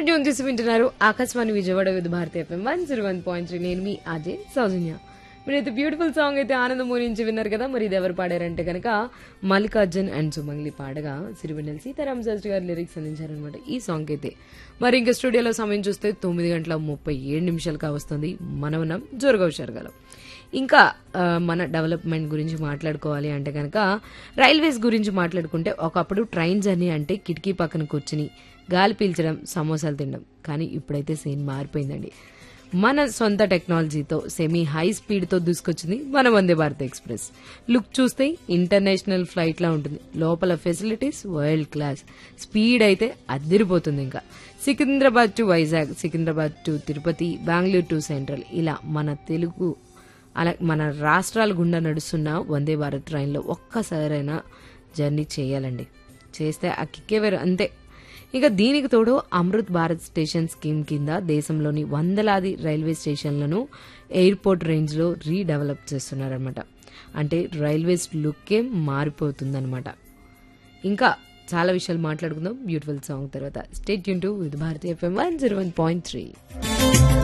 tune చేసి వింటున్నారు Akashvani Vijayawada Vividh Bharati FM one zero one point three నేను మీ అజయ్ సౌజన్య మీరైతే బ్యూటిఫుల్ సాంగ్ అయితే ఆనందం నుంచి విన్నారు కదా మరి ఇది ఎవరు పాడారంటే కనుక మల్లికార్జున్ అండ్ సుమంగ్లి పాడగా సిరివెన్నెల సీతారామ శాస్త్రి గారు లిరిక్స్ అందించారనమాట ఈ సాంగ్ అయితే మరి ఇంకా స్టూడియోలో సమయం చూస్తే తొమ్మిది గంటల ముప్పై ఏడు నిమిషాలు కావస్తుంది మనవనం జోరుగా హుషారుగాలో ఇంకా ఆ, మన డెవలప్మెంట్ గురించి మాట్లాడుకోవాలి అంటే కనుక రైల్వేస్ గురించి మాట్లాడుకుంటే ఒకప్పుడు ట్రైన్ జర్నీ అంటే కిటికీ పక్కన కూర్చుని గాలి పీల్చడం సమోసాలు తినడం కానీ ఇప్పుడైతే సీన్ మారిపోయిందండి మన సొంత టెక్నాలజీతో సెమీ హై స్పీడ్తో దూసుకొచ్చింది మన వందే భారత్ ఎక్స్ప్రెస్ లుక్ చూస్తే ఇంటర్నేషనల్ ఫ్లైట్ లా ఉంటుంది లోపల ఫెసిలిటీస్ వరల్డ్ క్లాస్ స్పీడ్ అయితే అదిరిపోతుంది ఇంకా Secunderabad to Vizag Secunderabad to Tirupati Bengaluru to central ఇలా మన తెలుగు అలా మన రాష్ట్రాల గుండా నడుస్తున్న వందే భారత్ ట్రైన్లో ఒక్కసారైనా జర్నీ చేయాలండి చేస్తే ఆ కిక్కే వేరు అంతే ఇక దీనికి తోడు అమృత్ భారత్ స్టేషన్ స్కీమ్ కింద దేశంలోని వందలాది రైల్వే స్టేషన్లను ఎయిర్పోర్ట్ రేంజ్లో రీడెవలప్ చేస్తున్నారనమాట అంటే రైల్వేస్ లుక్కే మారిపోతుందన్నమాట ఇంకా చాలా విషయాలు మాట్లాడుకుందాం బ్యూటిఫుల్ సాంగ్ తర్వాత స్టేట్ యూన్ to Vividh Bharati FM one zero one point three